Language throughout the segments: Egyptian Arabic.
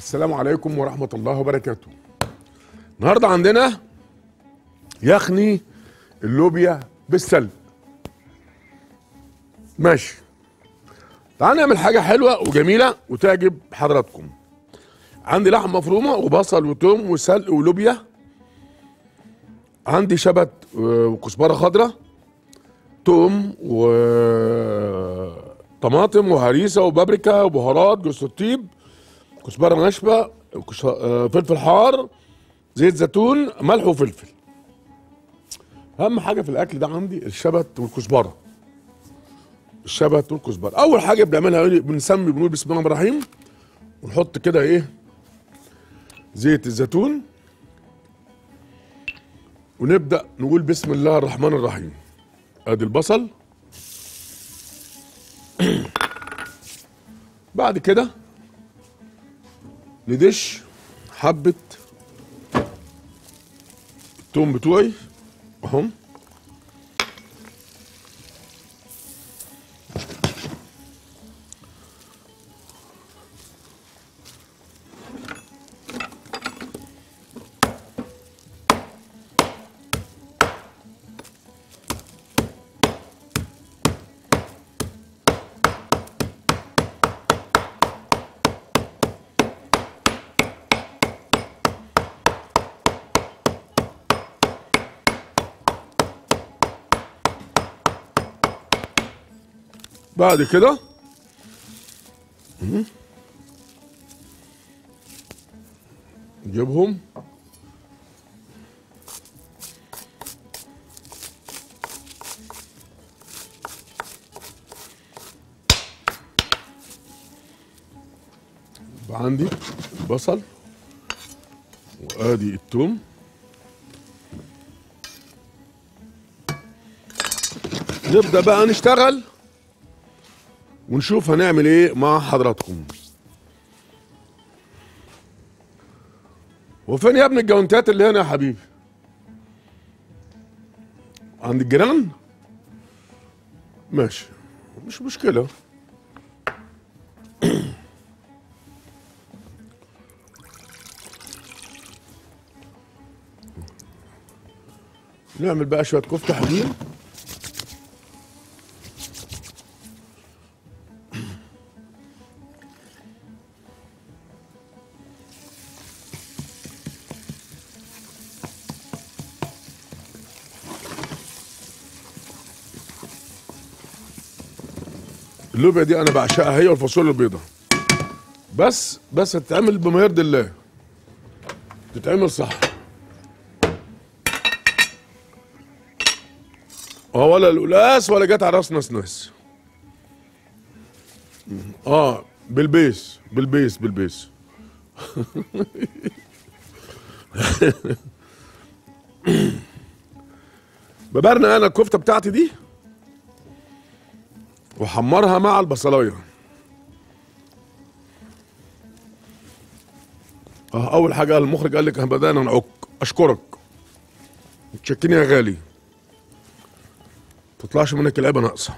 السلام عليكم ورحمة الله وبركاته النهاردة عندنا يخني اللوبيا بالسلق ماشي تعال نعمل حاجة حلوة وجميلة وتعجب حضراتكم عندي لحم مفرومة وبصل وتوم وسلق ولوبيا عندي شبت آه، وكزبرة خضراء توم وطماطم وهريسة وبابريكا وبهارات جوز الطيب كزبره ناشفه كش- آه، فلفل حار زيت زيتون ملح وفلفل اهم حاجه في الاكل ده عندي الشبت والكزبره الشبت والكزبره اول حاجه بنعملها إيه؟ بنسمي بنقول بسم الله الرحمن الرحيم ونحط كده ايه زيت الزيتون ونبدا نقول بسم الله الرحمن الرحيم ادي البصل بعد كده ندش حبة التوم بتوعي اهم بعد كده مهم. نجيبهم يبقى عندي البصل وادي التوم نبدا بقى نشتغل ونشوف هنعمل ايه مع حضراتكم وفين يا ابن الجوانتات اللي هنا يا حبيبي عند الجيران ماشي مش مشكلة نعمل بقى شوية كفتة حلوين اللوبيا دي انا بعشقها هي والفاصوليا البيضاء بس بس تتعمل بما يرضي الله تتعمل صح اه ولا القلاس ولا جت على راس ناس ناس اه بالبيس بالبيس بالبيس ببرنا انا الكفته بتاعتي دي وحمرها مع البصلايه اه اول حاجه المخرج قال لك بدانا نعك اشكرك متشكرين يا غالي تطلعش منك العيبه ناقصه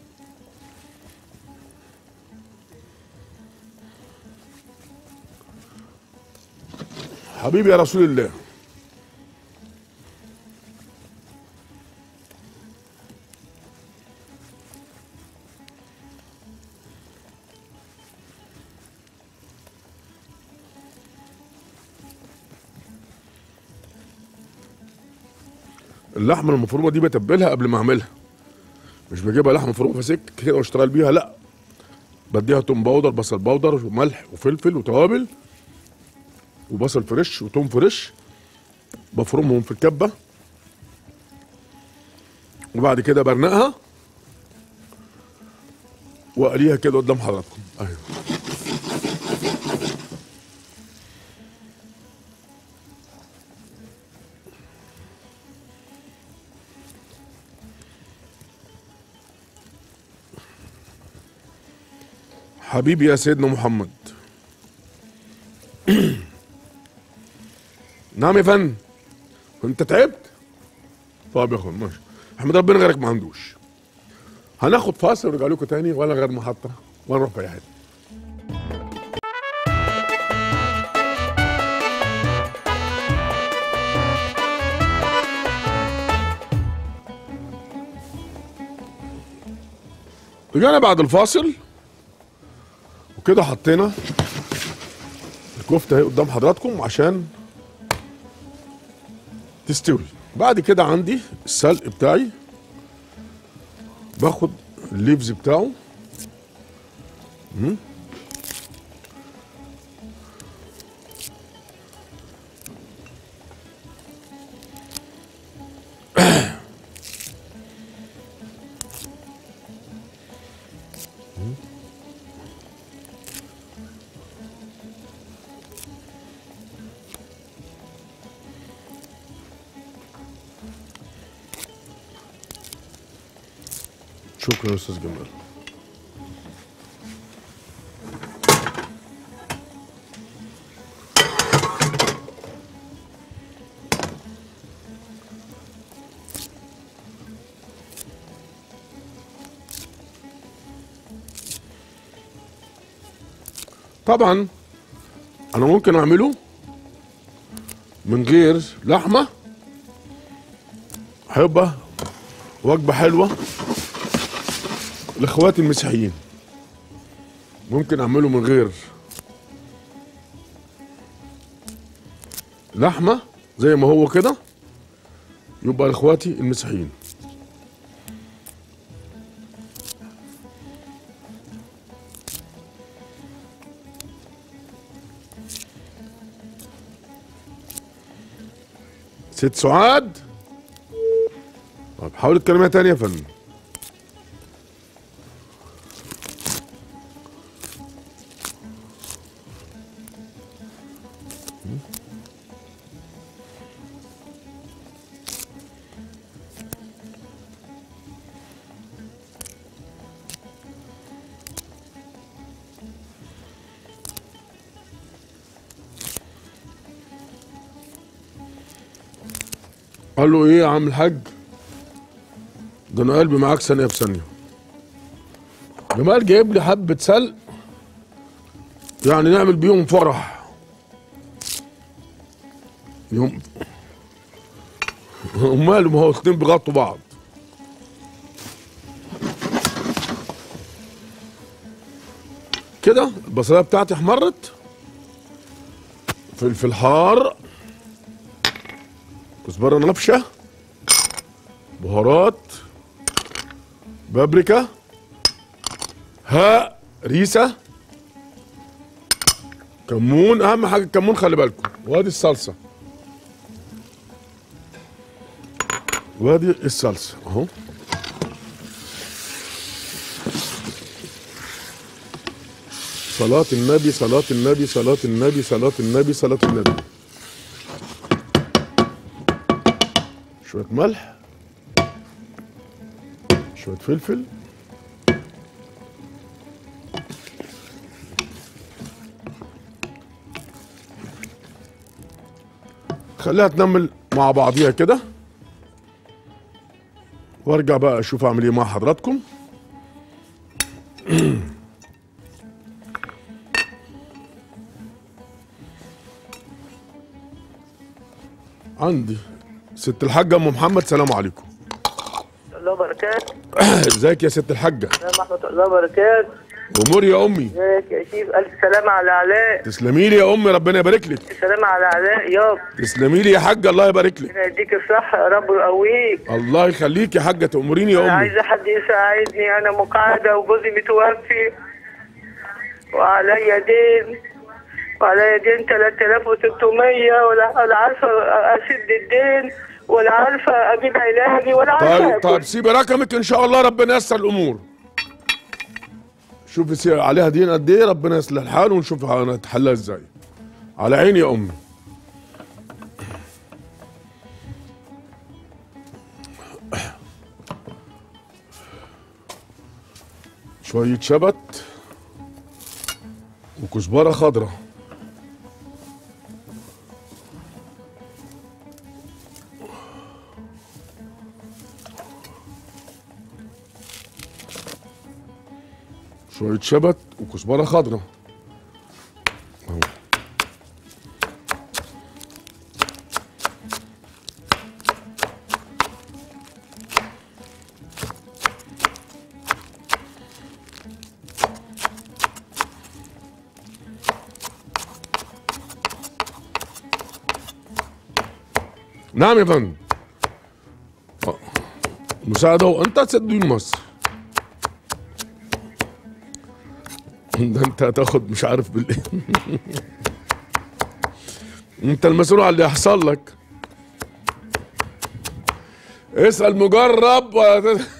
حبيبي يا رسول الله اللحمه المفرومه دي بتبلها قبل ما اعملها مش بجيبها لحمه مفرومه فسك كده واشتغل بيها لا بديها توم باودر بصل باودر وملح وفلفل وتوابل وبصل فريش وتوم فريش بفرمهم في الكبه وبعد كده برنقها واقليها كده قدام حضراتكم ايوه حبيبي يا سيدنا محمد نعم يا فندم انت تعبت طب يا اخوان ماشي احمد ربنا غيرك ما عندوش هناخد فاصل ونرجع لكم تاني ولا غير محطه ولا نروح في اي حته رجعنا بعد الفاصل وكده حطينا الكفته اهي قدام حضراتكم عشان تستوي بعد كده عندي السلق بتاعي باخد الليفز بتاعه مم. شكرا يا استاذ جمال طبعا انا ممكن اعمله من غير لحمه هيبقى وجبه حلوه لاخواتي المسيحيين ممكن اعمله من غير لحمه زي ما هو كده يبقى لاخواتي المسيحيين ست سعاد طب حاول تكلمها تاني يا فندم قال له ايه يا عم الحاج ده انا قلبي معاك ثانيه بثانيه جمال جايب لي حبه سلق يعني نعمل بيهم فرح يوم امال ما هو الاتنين بيغطوا بعض كده البصلايه بتاعتي احمرت فلفل حار كزبره نبشه بهارات بابريكا ها ريسه كمون اهم حاجه الكمون خلي بالكم وادي الصلصه وادي الصلصه اهو صلاة النبي صلاة النبي صلاة النبي صلاة النبي صلاة النبي شوية ملح شوية فلفل خليها تنمل مع بعضيها كده وارجع بقى اشوف اعمل ايه مع حضراتكم عندي ست الحاجة ام محمد سلام عليكم الله وبركاته ازيك يا ست الحاجة السلام ورحمة الله وبركاته امور يا امي ازيك يا شيف ألف سلامة على علاء تسلمي لي يا امي ربنا يبارك لك سلامة على علاء يابا تسلمي لي يا حاجة الله يبارك لك ربنا يديك الصحة يا رب ويقويك الله يخليك يا حاجة تأمريني يا أنا امي عايزة حد يساعدني أنا مقعدة وجوزي متوفي وعليا دين وعليا دين 3600 ولا ولا عارفة أسد الدين ولا عارفة أجيب علاجي ولا عارفة طيب آكل. طيب سيبي رقمك ان شاء الله ربنا ييسر الامور شوفي سي- عليها دين قد ايه ربنا يصلح الحال ونشوف هنتحلها ازاي على عيني يا امي شوية شبت وكزبرة خضراء شوية شبت وكزبرة خضراء أهو. نعم يا فندم آه. مساعدة وانت تسدين مصر ده انت هتاخد مش عارف بالايه انت المسؤول على اللي يحصل لك اسأل مجرب ولا ت-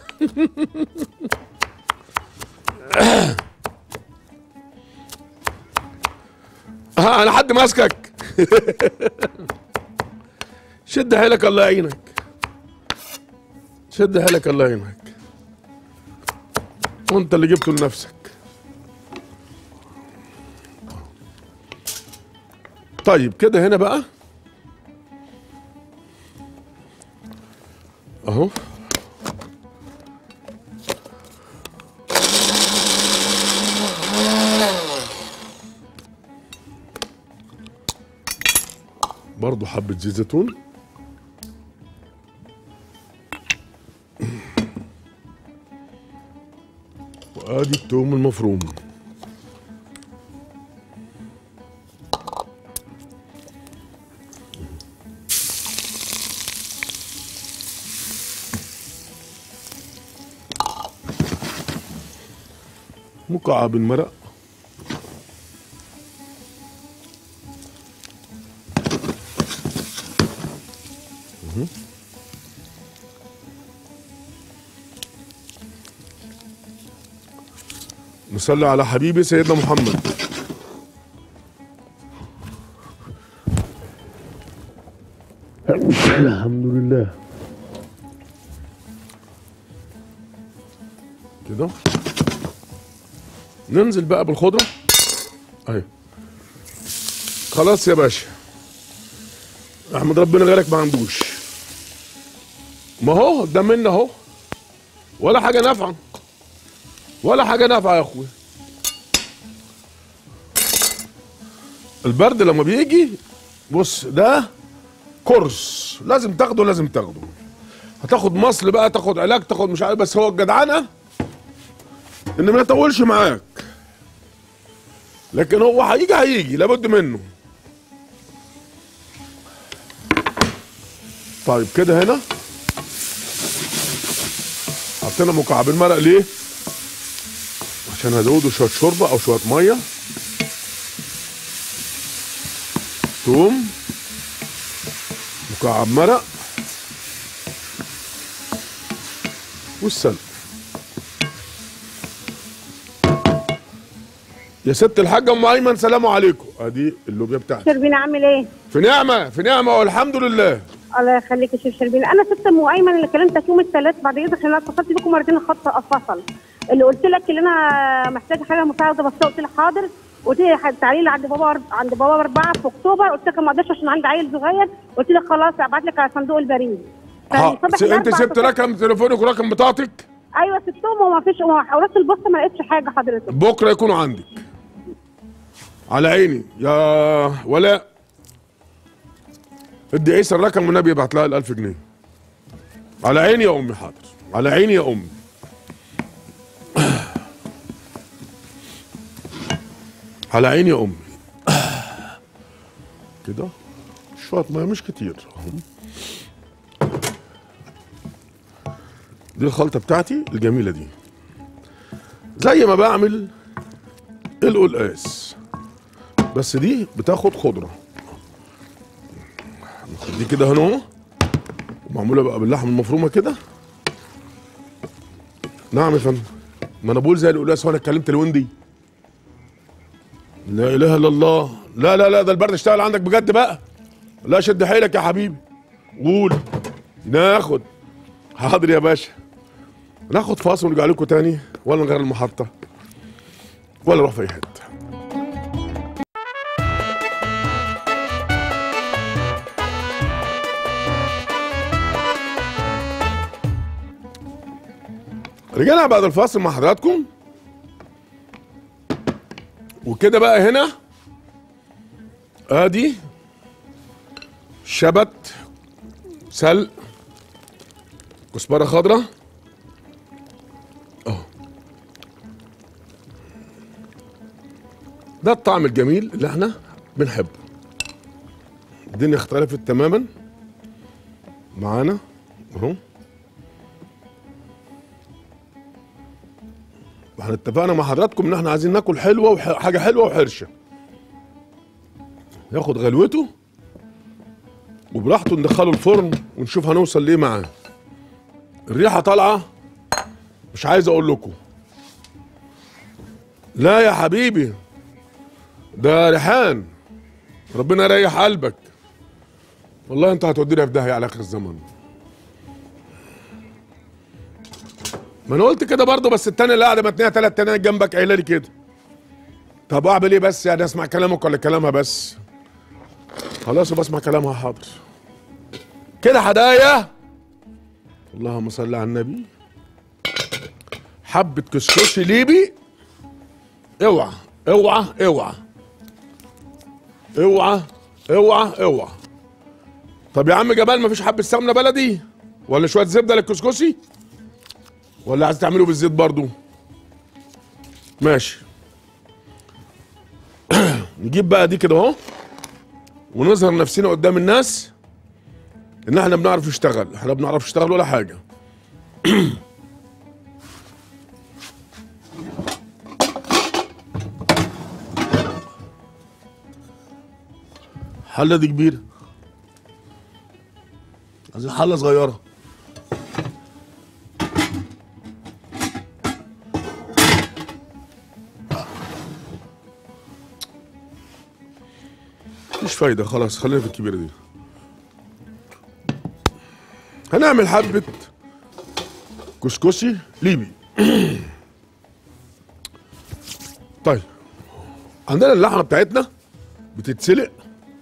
ها انا حد ماسكك شد حيلك الله يعينك شد حيلك الله يعينك وانت اللي جبته لنفسك طيب كده هنا بقى اهو برضو حبة زيت زيتون وادي التوم المفروم مكعب المرق مهم. نصلي على حبيبي سيدنا محمد الحمد لله كده ننزل بقى بالخضرة اهي خلاص يا باشا احمد ربنا غيرك ما عندوش ما هو ده منا اهو ولا حاجة نافعة ولا حاجة نافعة يا اخويا البرد لما بيجي بص ده كورس لازم تاخده لازم تاخده هتاخد مصل بقى تاخد علاج تاخد مش عارف بس هو الجدعنه ان ما يطولش معاك لكن هو هيجي هيجي لابد منه طيب كده هنا حطينا مكعبين مرق ليه عشان هزوده شويه شوربه او شويه ميه توم مكعب مرق والسلق يا ست الحاجة ام ايمن سلام عليكم ادي اللوبيا بتاعتي شربين عامل ايه؟ في نعمة في نعمة والحمد لله الله يخليك يا شيخ شربين انا ست ام ايمن اللي كلمتك يوم الثلاث بعد اذنك عشان انا اتصلت بيكم مرتين الخط فصل اللي قلت لك اللي انا محتاجه حاجه مساعده بس قلت لك حاضر قلت لي ح- تعالي لي عند بابا عند بابا اربعه في اكتوبر قلت لك ما اقدرش عشان عندي عيل صغير قلت لك خلاص ابعت لك على صندوق البريد ها فالصبح س- انت الأربع سبت اتصلت- رقم تليفونك ورقم بطاقتك ايوه سبتهم وما فيش وما حاولت البص ما لقيتش حاجه حضرتك بكرة يكونوا عندك على عيني يا ولاء ادي عيسى الرقم والنبي يبعت لها الألف جنيه على عيني يا أمي حاضر على عيني يا أمي على عيني يا أمي كده شوية مية مش كتير أهو. دي الخلطة بتاعتي الجميلة دي زي ما بعمل القلقاس بس دي بتاخد خضرة ناخد دي كده هنا اهو ومعمولة بقى باللحمة المفرومة كده نعم يا فندم ما انا بقول زي القلقاس وانا اتكلمت الوندي لا اله الا الله لا لا لا ده البرد اشتغل عندك بجد بقى لا شد حيلك يا حبيبي قول ناخد حاضر يا باشا ناخد فاصل ونرجع لكم تاني ولا نغير المحطة ولا نروح في اي حتة رجعنا بعد الفاصل مع حضراتكم وكده بقى هنا ادي شبت سلق كزبره خضراء اهو ده الطعم الجميل اللي احنا بنحبه الدنيا اختلفت تماما معانا اهو واحنا اتفقنا مع حضراتكم ان احنا عايزين ناكل حلوه وحاجه حلوه وحرشه ياخد غلوته وبراحته ندخله الفرن ونشوف هنوصل ليه معاه الريحه طالعه مش عايز اقول لكم لا يا حبيبي ده ريحان ربنا يريح قلبك والله انت هتودينا في داهيه على اخر الزمن ما انا قلت كده برضه بس التانية اللي قاعده متنيه تلات تانية جنبك قايله لي كده طب اعمل ايه بس يعني اسمع كلامك ولا كلامها بس خلاص بسمع كلامها حاضر كده هدايا اللهم صل على النبي حبة كسكسي ليبي اوعى اوعى اوعى اوعى اوعى اوعى طب يا عم جمال مفيش حبة سمنة بلدي ولا شوية زبدة للكسكسي ولا عايز تعمله بالزيت برضو ماشي نجيب بقى دي كده اهو ونظهر نفسنا قدام الناس ان احنا بنعرف نشتغل احنا بنعرف نشتغل ولا حاجه حله دي كبيره عايزين حله صغيره مش فايده خلاص خلينا في الكبيره دي هنعمل حبه كسكسي ليبي طيب عندنا اللحمه بتاعتنا بتتسلق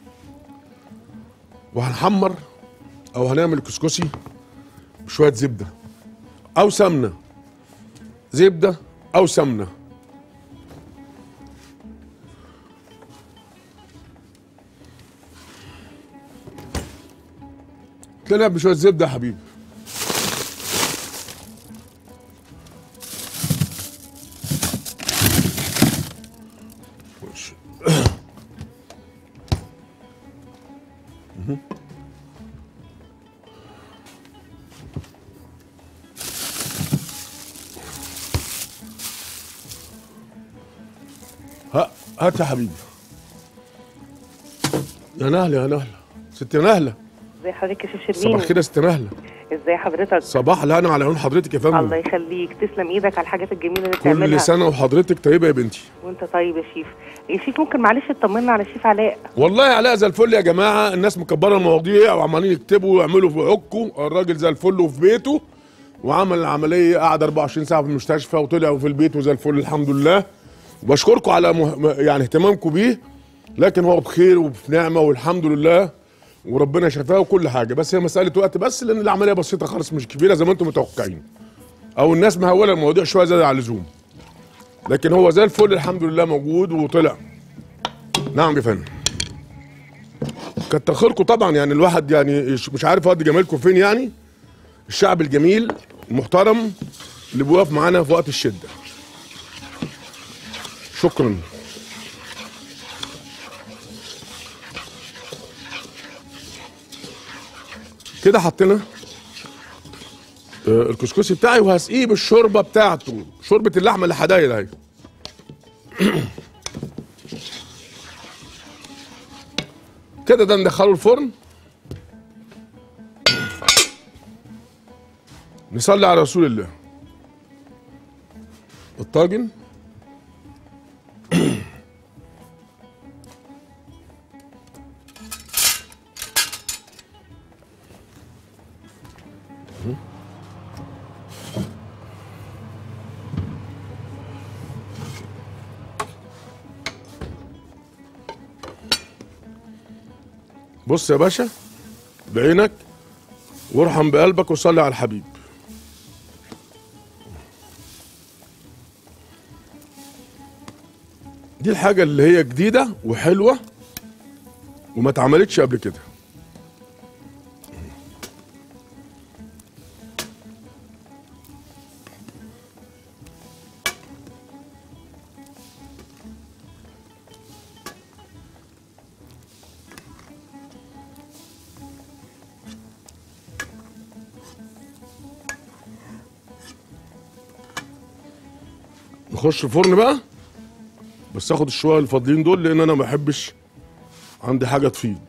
وهنحمر او هنعمل كسكسي بشويه زبده او سمنه زبده او سمنه تلاقينا بشويه زبده يا حبيبي ماشي. مهم. ها هات يا حبيبي يا نهله يا نهله ست نهله ازي حضرتك يا شيف صباح شربين الخير يا ست نهله ازي حضرتك صباح الهنا على عيون حضرتك يا الله فندم يخليك تسلم ايدك على الحاجات الجميله اللي بتعملها كل سنه وحضرتك طيبه يا بنتي وانت طيب يا شيف يا شيف ممكن معلش تطمنا على الشيف علاء والله علاء زي الفل يا جماعه الناس مكبره المواضيع وعمالين يكتبوا ويعملوا في عكه الراجل زي الفل وفي بيته وعمل العمليه قعد 24 ساعه في المستشفى وطلع في البيت وزي الفل الحمد لله وبشكركم على مه... يعني اهتمامكم بيه لكن هو بخير وفي نعمه والحمد لله وربنا شفاه وكل حاجه بس هي مساله وقت بس لان العمليه بسيطه خالص مش كبيره زي ما انتم متوقعين او الناس مهوله المواضيع شويه زياده عن اللزوم لكن هو زي الفل الحمد لله موجود وطلع نعم يا فندم كتر خيركم طبعا يعني الواحد يعني مش عارف اودي جمالكم فين يعني الشعب الجميل المحترم اللي بيقف معانا في وقت الشده شكرا كده حطينا آه، الكسكسي بتاعي وهسقيه بالشوربه بتاعته شوربه اللحمه اللي حدايد اهي كده ده ندخله الفرن نصلي على رسول الله الطاجن بص يا باشا بعينك وارحم بقلبك وصلي على الحبيب دي الحاجة اللي هي جديدة وحلوة وما اتعملتش قبل كده نخش الفرن بقى بس اخد الشويه الفاضلين دول لان انا ما بحبش عندي حاجه تفيض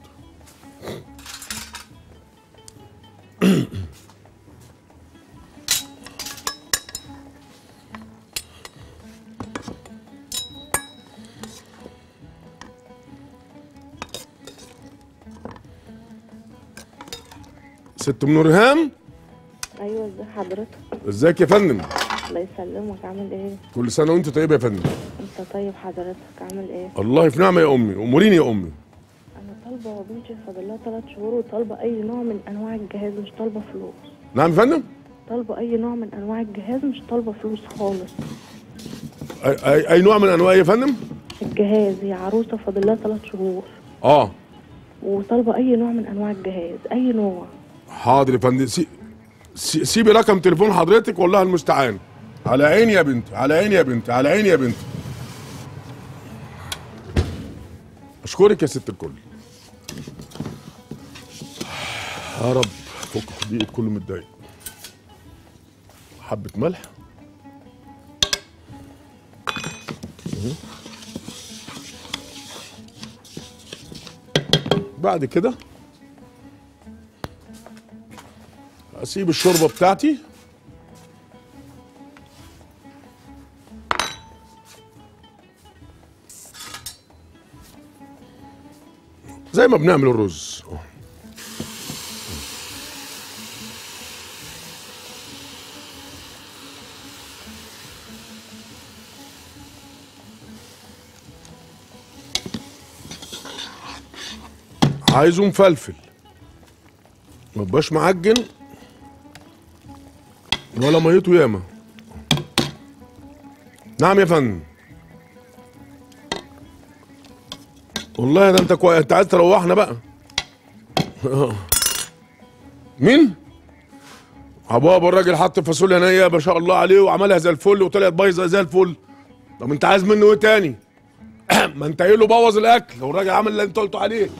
ست ام نورهام ايوه ازي حضرتك ازيك يا فندم الله يسلمك عامل ايه كل سنه وانت طيب يا فندم انت طيب حضرتك عامل ايه الله في نعمه يا امي اموريني يا امي انا طالبه بنتي فاضل لها 3 شهور وطالبه اي نوع من انواع الجهاز مش طالبه فلوس نعم يا فندم طالبه اي نوع من انواع الجهاز مش طالبه فلوس خالص اي, أي, أي نوع من انواع إيه يا فندم الجهاز هي عروسه فاضل لها 3 شهور اه وطالبه اي نوع من انواع الجهاز اي نوع حاضر يا فندم سي... سي... سيبي رقم تليفون حضرتك والله المستعان على عيني يا بنتي على عيني يا بنتي على عيني يا بنتي اشكرك يا ست الكل يا رب فك دقيقة كله متضايق حبة ملح مهم. بعد كده اسيب الشوربه بتاعتي زي ما بنعمل الرز عايزه مفلفل ما يبقاش معجن ولا ميته ياما نعم يا فندم والله ده انت كويس انت عايز تروحنا بقى مين؟ بابا الراجل حط فاصوليا نيه ما شاء الله عليه وعملها زي الفل وطلعت بايظه زي الفل طب انت عايز منه ايه تاني؟ ما انت قايل له بوظ الاكل والراجل عمل اللي انت قلته عليه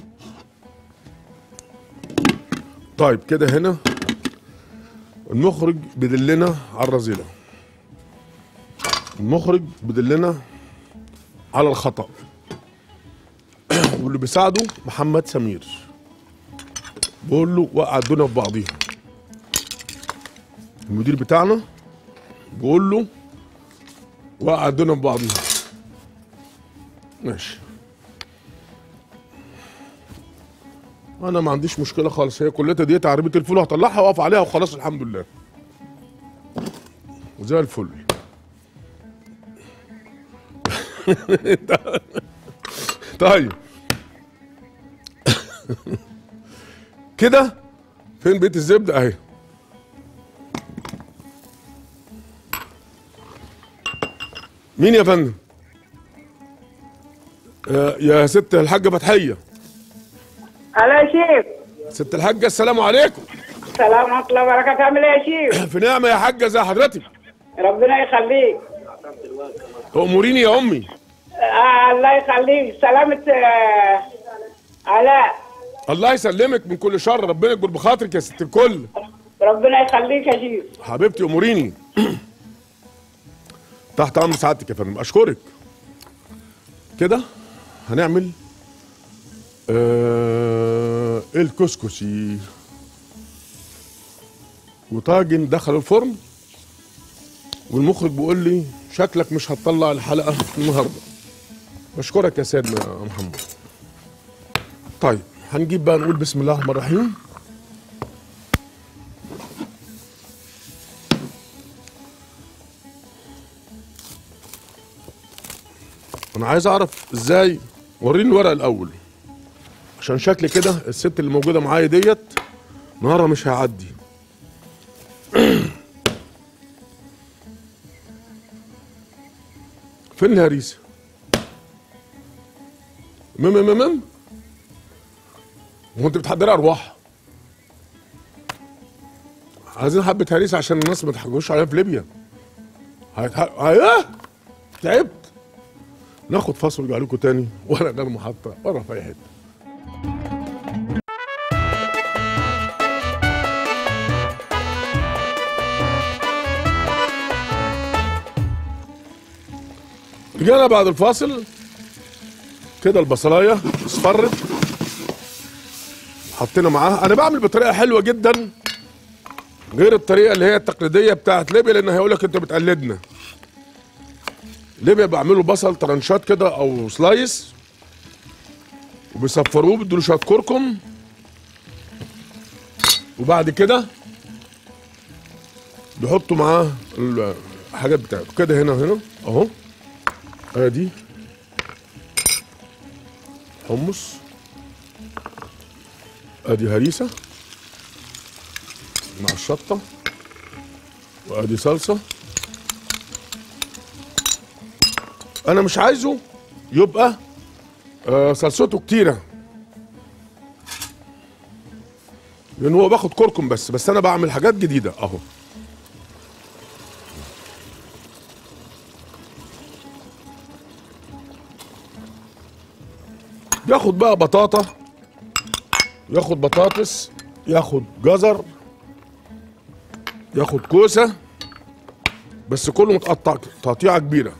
طيب كده هنا المخرج بيدلنا على الرذيله المخرج بيدلنا على الخطا واللي بيساعده محمد سمير بقول له وقع الدنيا في بعضيها المدير بتاعنا بقول له وقع الدنيا في بعضيها ماشي انا ما عنديش مشكله خالص هي كلها ديت عربيه الفول هطلعها واقف عليها وخلاص الحمد لله وزي الفل طيب كده فين بيت الزبده اهي مين يا فندم يا- يا ست الحاجه فتحيه الو يا شيف ست الحاجه السلام عليكم سلام ورحمه الله وبركاته عامل ايه يا شيف في نعمه يا حاجه زي حضرتك ربنا يخليك تأمريني يا امي آه الله يخليك سلامة آه علاء الله يسلمك من كل شر ربنا يكبر بخاطرك يا ست الكل ربنا يخليك يا شيف حبيبتي اموريني تحت امر سعادتك يا فندم اشكرك كده هنعمل آه الكسكسي وطاجن دخل الفرن والمخرج بيقول لي شكلك مش هتطلع الحلقه النهارده بشكرك يا سيدنا يا محمد طيب هنجيب بقى نقول بسم الله الرحمن الرحيم انا عايز اعرف ازاي وريني الورق الاول عشان شكل كده الست اللي موجوده معايا ديت نهارها مش هيعدي فين الهريسه مم مم مم هو انت بتحضري ارواح عايزين حبه هريسه عشان الناس ما تحكوش عليها في ليبيا هيتح... هي... تعبت ناخد فاصل ونرجع لكم تاني ولا غير محطه ولا في اي حته رجعنا بعد الفاصل كده البصلايه اصفرت حطينا معاها انا بعمل بطريقه حلوه جدا غير الطريقه اللي هي التقليديه بتاعت ليبيا لان هيقول لك انت بتقلدنا ليبيا بيعملوا بصل طرنشات كده او سلايس وبيصفروه بيدوا شويه كركم وبعد كده بيحطوا معاه الحاجات بتاعته كده هنا هنا اهو ادي حمص ادي هريسه مع الشطه وادي صلصه انا مش عايزه يبقى آه صلصته كتيره لان هو باخد كركم بس بس انا بعمل حاجات جديده اهو ياخد بقى بطاطا ياخد بطاطس ياخد جزر ياخد كوسه بس كله متقطع تقطيعه كبيره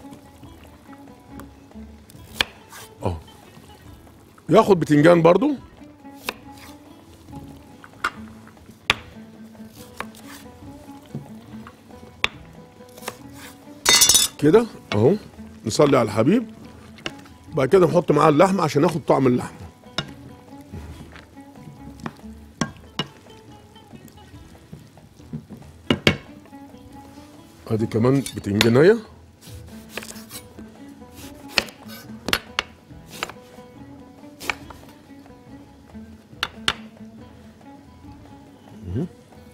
اه ياخد بتنجان برضو كده اهو نصلي على الحبيب بعد كده نحط معاه اللحمه عشان ناخد طعم اللحمه ادي كمان بتنجانيه مهم.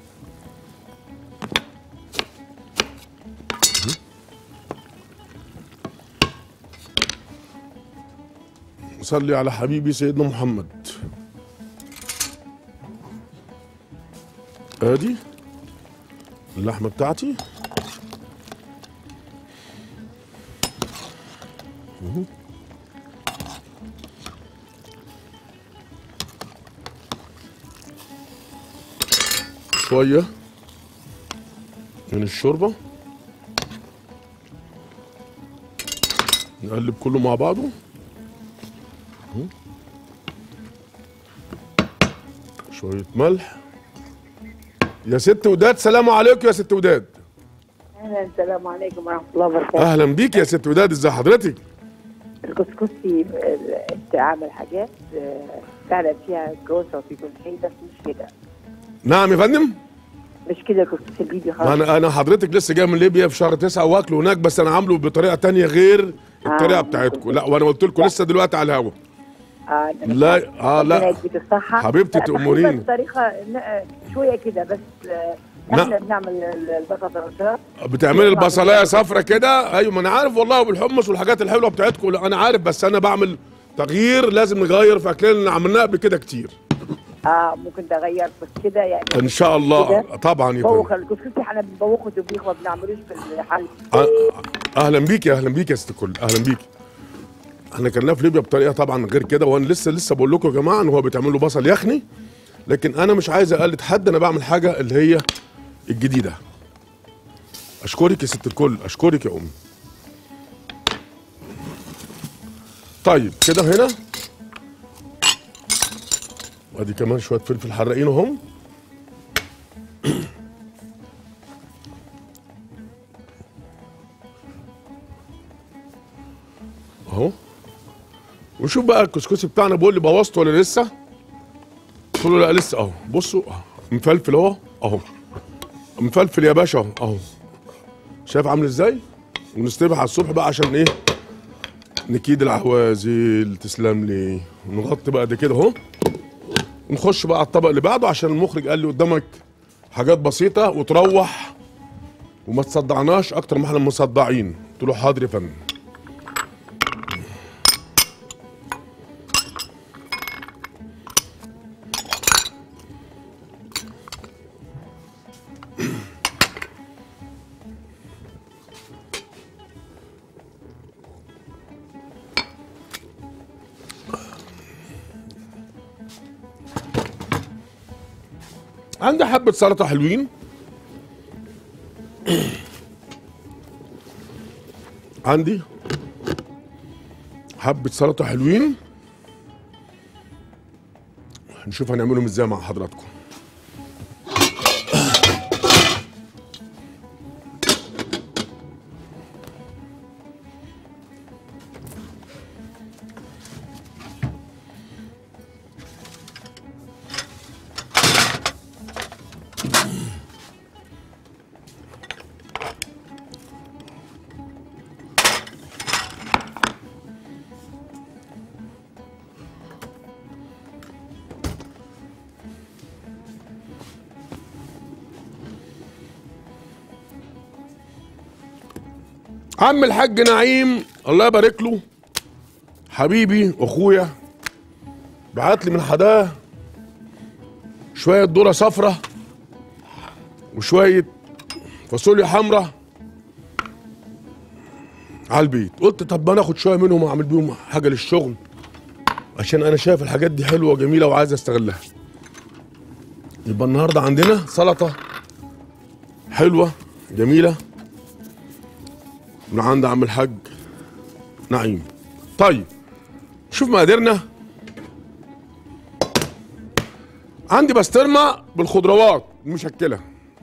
مهم. صلي على حبيبي سيدنا محمد ادي اللحمه بتاعتي مهم. شويه من الشوربه نقلب كله مع بعضه مهم. شويه ملح يا ست وداد سلام عليكم يا ست وداد اهلا السلام عليكم ورحمه الله وبركاته اهلا بيك يا ست وداد ازي حضرتك الكسكسي ال- انت عامل حاجات آه، فعلا فيها كوسه وفي كل بس مش كده نعم يا فندم مش كده الكسكسي الليبي ما خالص انا انا حضرتك لسه جاي من ليبيا في شهر تسعة واكله هناك بس انا عامله بطريقه تانية غير الطريقه آه. بتاعتكم لا وانا قلت لكم لسه دلوقتي على الهوا آه أنا مش لا عارفة. اه ربنا لا يديك الصحه حبيبتي لا، تأمريني. بحبها بطريقه ن- شويه كده بس آه، لا. احنا بنعمل ال- البطاطا رشاش بتعملي البصلايه صفرة كده ايوه ما انا عارف والله وبالحمص والحاجات الحلوه بتاعتكم لا انا عارف بس انا بعمل تغيير لازم نغير في اكلنا اللي عملناه قبل كده كتير اه ممكن تغير بس كده يعني ان شاء الله كده. طبعا يا بوخ فندم الكسكسي احنا بنبوخه طبيخ ما بنعملوش في الحل آه، اهلا بيك يا اهلا بيك يا ست الكل اهلا بيك احنا كنا في ليبيا بطريقه طبعا غير كده وانا لسه لسه بقول لكم يا جماعه ان هو بيتعمل له بصل يخني لكن انا مش عايز اقلد حد انا بعمل حاجه اللي هي الجديده اشكرك يا ست الكل اشكرك يا امي طيب كده هنا ادي كمان شويه فلفل حراقين اهم اهو وشوف بقى الكسكسي بتاعنا بيقول لي بوظته ولا لسه قلت له لا لسه اهو بصوا أهو. مفلفل اهو اهو مفلفل يا باشا اهو اهو شايف عامل ازاي ونستبح على الصبح بقى عشان ايه نكيد العوازل تسلم لي نغطي بقى ده كده اهو ونخش بقى على الطبق اللي بعده عشان المخرج قال لي قدامك حاجات بسيطه وتروح وما تصدعناش اكتر ما احنا مصدعين قلت له حاضر يا فندم عندي حبة سلطة حلوين عندي حبه سلطه حلوين نشوف هنعملهم ازاي مع حضراتكم عم الحاج نعيم الله يبارك له حبيبي واخويا بعت لي من حداه شويه ذره صفرة وشويه فاصوليا حمراء على البيت قلت طب ما ناخد شويه منهم واعمل بيهم حاجه للشغل عشان انا شايف الحاجات دي حلوه وجميله وعايز استغلها يبقى النهارده عندنا سلطه حلوه جميله من عند عم الحاج نعيم طيب شوف مقاديرنا عندي بسطرمه بالخضروات المشكله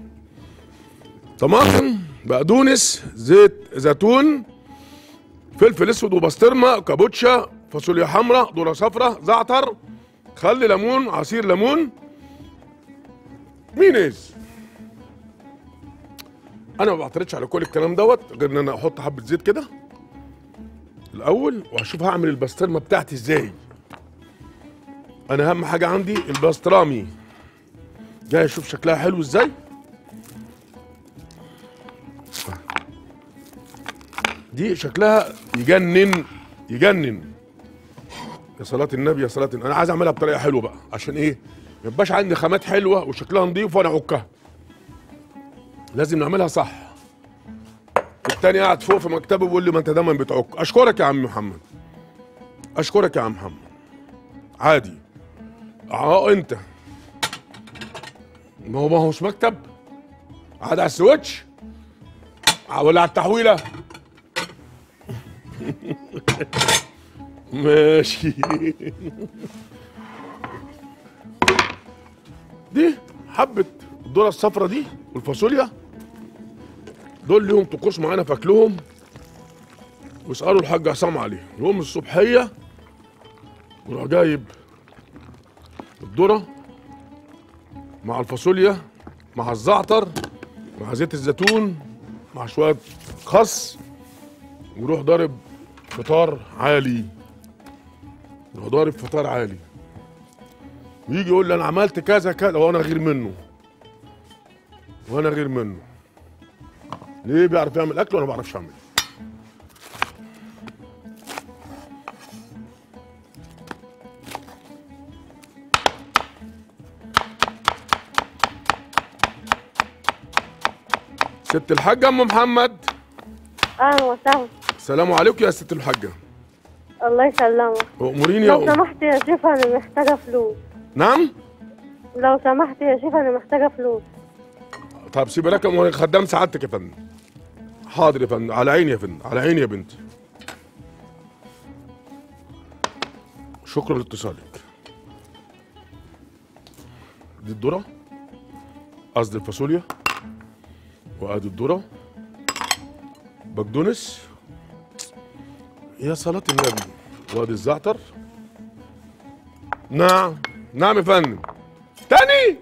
طماطم بقدونس زيت زيتون فلفل اسود وبسطرمه كابوتشا فاصوليا حمراء ذره صفراء زعتر خل ليمون عصير ليمون مينيز انا ما بعترضش على كل الكلام دوت غير ان انا احط حبه زيت كده الاول وهشوف هعمل البسطرمه بتاعتي ازاي انا اهم حاجه عندي البسطرامي جاي اشوف شكلها حلو ازاي دي شكلها يجنن يجنن يا صلاة النبي يا صلاة النبي. انا عايز اعملها بطريقه حلوه بقى عشان ايه ما يبقاش عندي خامات حلوه وشكلها نظيف وانا اعكها لازم نعملها صح التاني قاعد فوق في مكتبه بيقول لي ما انت دايما بتعك اشكرك يا عم محمد اشكرك يا عم محمد عادي اه انت ما هو ما هوش مكتب قاعد على السويتش ولا على التحويله ماشي دي حبه الذره الصفرا دي والفاصوليا دول ليهم طقوس معانا في اكلهم واسالوا الحاج عصام عليه يوم الصبحيه وراح جايب الذره مع الفاصوليا مع الزعتر مع زيت الزيتون مع شويه خس ويروح ضارب فطار عالي يروح ضارب فطار عالي ويجي يقول لي انا عملت كذا كذا وانا غير منه وانا غير منه ليه بيعرف يعمل اكل وانا ما بعرفش اعمل ست الحاجة أم محمد اهلا وسهلا السلام عليكم يا ست الحاجة الله يسلمك أموريني يا لو أم سمحت يا شيخ انا محتاجه فلوس نعم لو سمحت يا شيخ انا محتاجه فلوس طب سيب رقم وانا خدام سعادتك يا فندم حاضر يا فندم على عيني يا فندم على عيني يا بنتي شكرا لاتصالك دي الذرة قصدي الفاصوليا وادي الذرة بقدونس يا صلاة النبي وادي الزعتر نعم نعم يا فندم تاني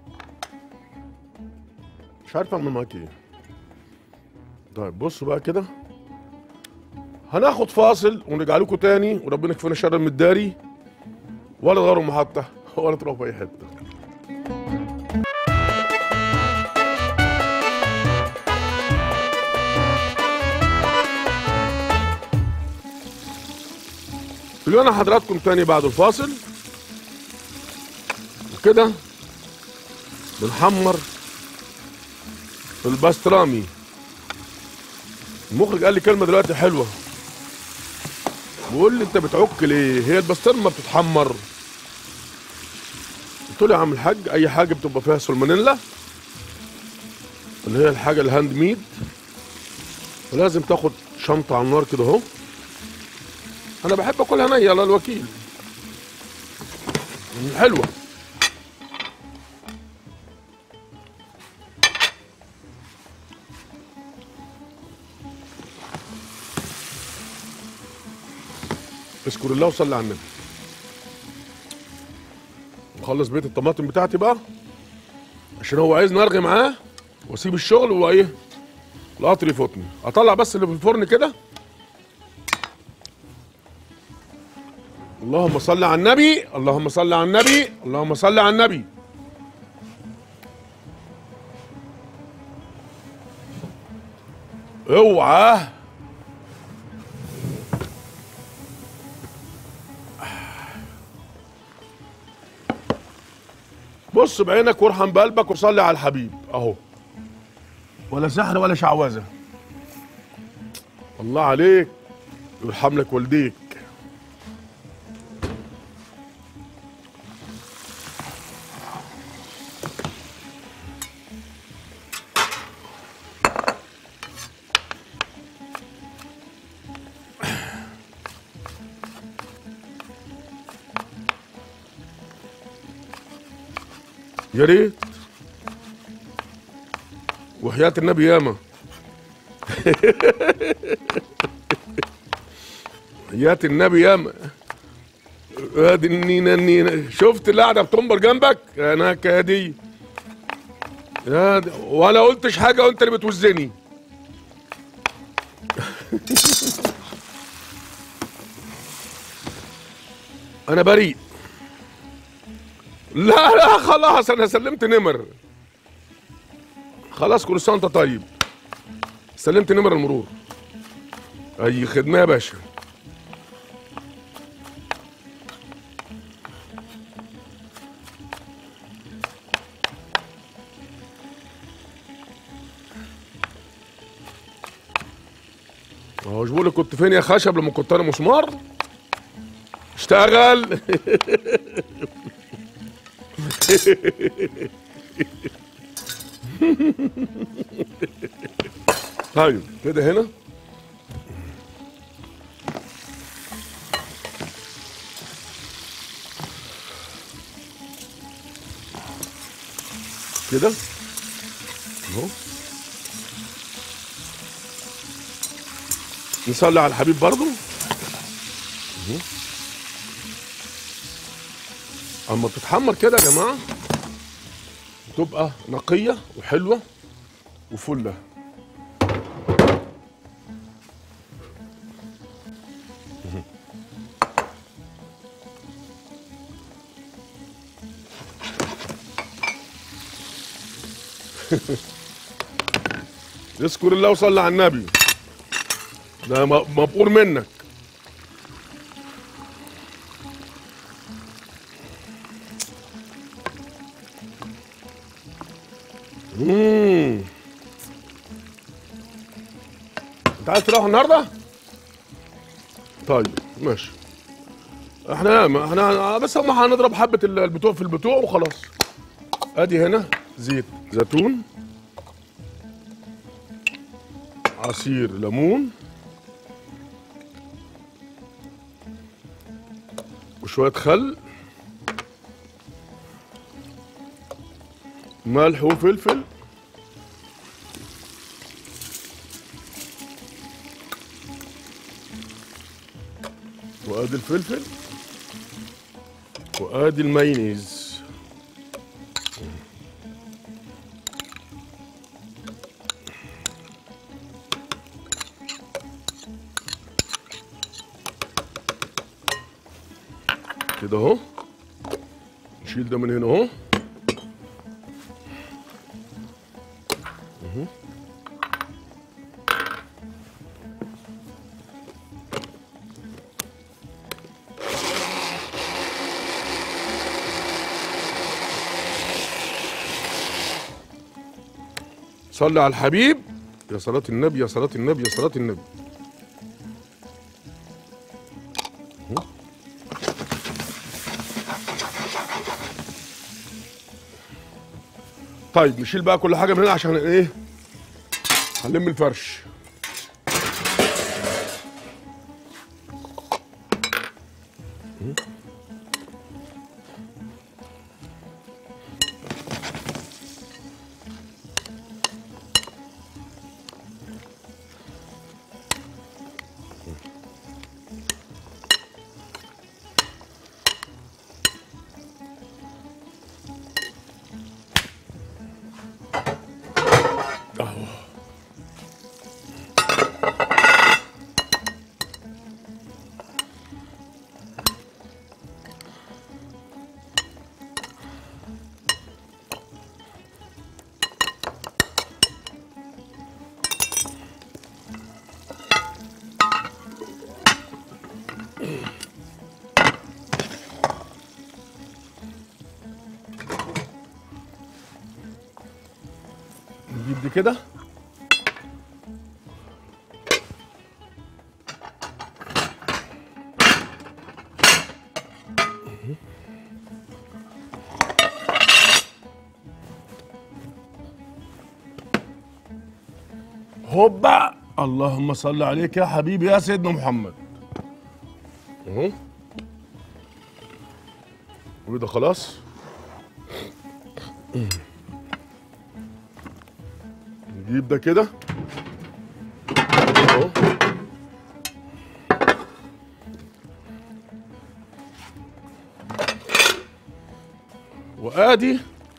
مش عارف اعمل معاك ايه طيب بصوا بقى كده هناخد فاصل ونرجع لكم تاني وربنا يكفينا شر المداري ولا تغيروا محطة ولا تروحوا في اي حتة رجعنا حضراتكم تاني بعد الفاصل وكده بنحمر الباسترامي المخرج قال لي كلمه دلوقتي حلوه بيقول لي انت بتعك ليه هي البسطرمه بتتحمر قلت له يا عم الحاج اي حاجه بتبقى فيها سلمونيلا اللي هي الحاجه الهاند ميد ولازم تاخد شنطه على النار كده اهو انا بحب اكلها نيه الله الوكيل حلوه اذكر الله وصلي على النبي نخلص بيت الطماطم بتاعتي بقى عشان هو عايز نرغي معاه واسيب الشغل وايه القطر يفوتني اطلع بس اللي في الفرن كده اللهم صل على النبي اللهم صل على النبي اللهم صل على النبي اوعى بص بعينك وارحم بقلبك وصلي على الحبيب اهو ولا سحر ولا شعوذه الله عليك يرحم لك والديك يا ريت وحياة النبي ياما حياة النبي ياما ادي النينا النينا شفت اللي قاعده بتنبر جنبك انا كادي يا دي- ولا قلتش حاجه وانت اللي بتوزني انا بريء لا لا خلاص انا سلمت نمر خلاص كل سنه وانت طيب سلمت نمر المرور اي خدمه يا باشا هو بقول كنت فين يا خشب لما كنت انا مسمار اشتغل طيب كده هنا كده اهو نصلي على الحبيب برضو اهو. اما بتتحمر كده يا جماعه تبقى نقيه وحلوه وفله اذكر الله وصلي على النبي ده م- مبقور منك مم. انت عايز تروح النهارده؟ طيب ماشي احنا ما احنا بس هم هنضرب حبه ال- البتوع في البتوع وخلاص ادي هنا زيت زيتون عصير ليمون وشويه خل ملح وفلفل وادي الفلفل وادي المايونيز كده اهو نشيل ده من هنا اهو اهو. صلي على الحبيب يا صلاة النبي يا صلاة النبي يا صلاة النبي اهو. طيب نشيل بقى كل حاجه من هنا عشان ايه هنلم الفرش نجيب دي كده هوبا اللهم صل عليك يا حبيبي يا سيدنا محمد اهو وده خلاص نجيب ده كده اهو وادي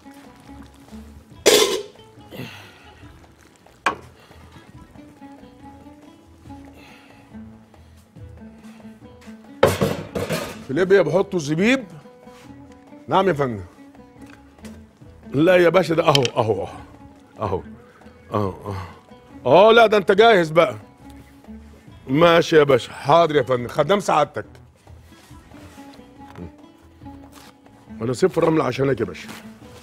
في ليبيا بيحطوا الزبيب نعم يا فندم لا يا باشا ده اهو اهو اهو اهو اه اه لا ده انت جاهز بقى ماشي يا باشا حاضر يا فندم خدام سعادتك انا صفر الرمل عشانك يا باشا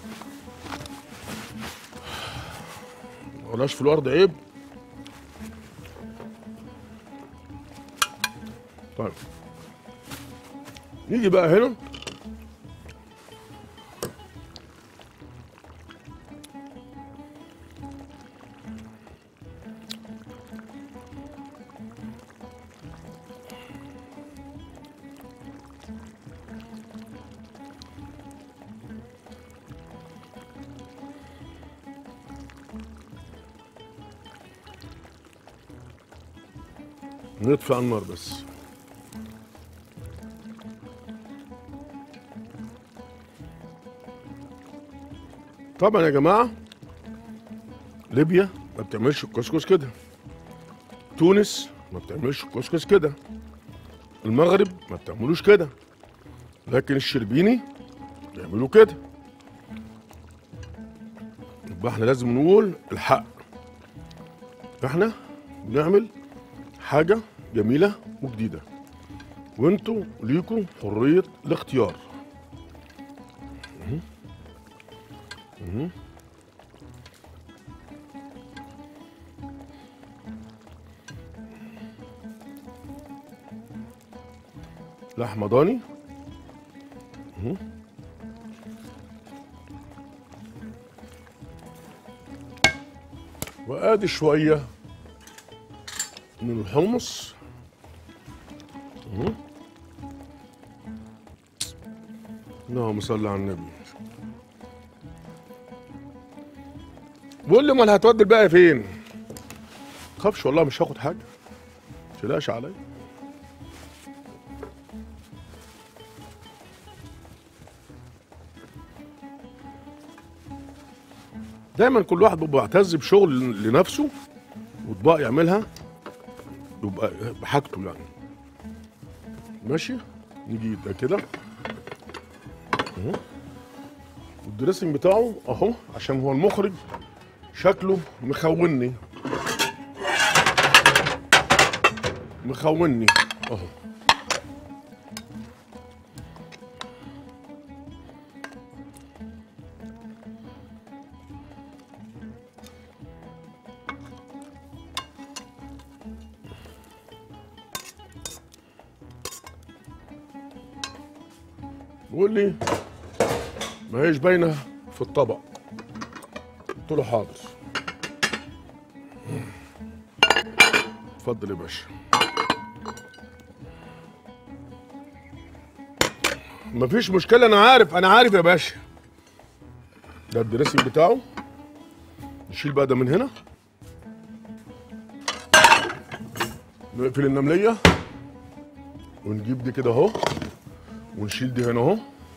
ولاش في الارض عيب طيب نيجي بقى هنا نطفي على النار بس طبعا يا جماعه ليبيا ما بتعملش الكسكس كده تونس ما بتعملش الكسكس كده المغرب ما بتعملوش كده لكن الشربيني بيعملوا كده يبقى احنا لازم نقول الحق احنا بنعمل حاجة جميلة وجديدة وانتوا ليكوا حرية الاختيار مهم. مهم. لحمة ضاني مهم. وادي شوية من الحمص مهم. اللهم صل على النبي بقول لي امال هتودي الباقي فين؟ تخافش والله مش هاخد حاجه تقلقش عليا دايما كل واحد بيبقى معتز بشغل لنفسه وطباق يعملها يبقى بحاجته يعني ماشي نجيب ده كده اهو والدريسنج بتاعه اهو عشان هو المخرج شكله مخوني مخوني اهو بيقول لي ما هيش باينه في الطبق قلت له حاضر اتفضل يا باشا مفيش مشكله انا عارف انا عارف يا باشا ده الدريسنج بتاعه نشيل بقى ده من هنا نقفل النمليه ونجيب دي كده اهو ونشيل دي هنا اهو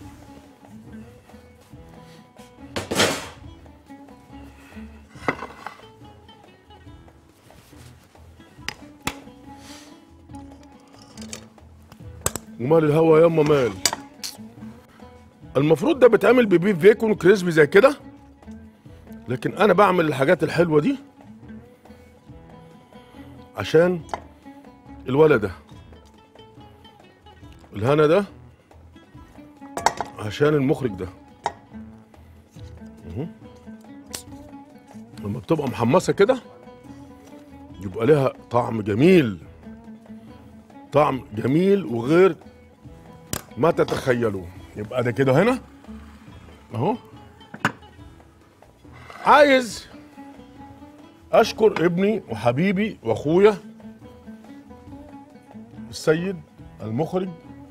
ومال الهوا ياما مال المفروض ده بيتعمل ببيف بيكون كريسبي زي كده لكن انا بعمل الحاجات الحلوه دي عشان الولد ده الهنا ده عشان المخرج ده اهو. لما بتبقى محمصه كده يبقى لها طعم جميل طعم جميل وغير ما تتخيلوه يبقى ده كده هنا اهو عايز اشكر ابني وحبيبي واخويا السيد المخرج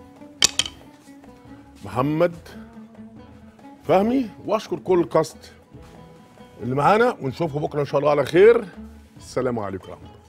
محمد فهمي واشكر كل الكاست اللي معانا ونشوفكم بكره ان شاء الله على خير السلام عليكم ورحمه الله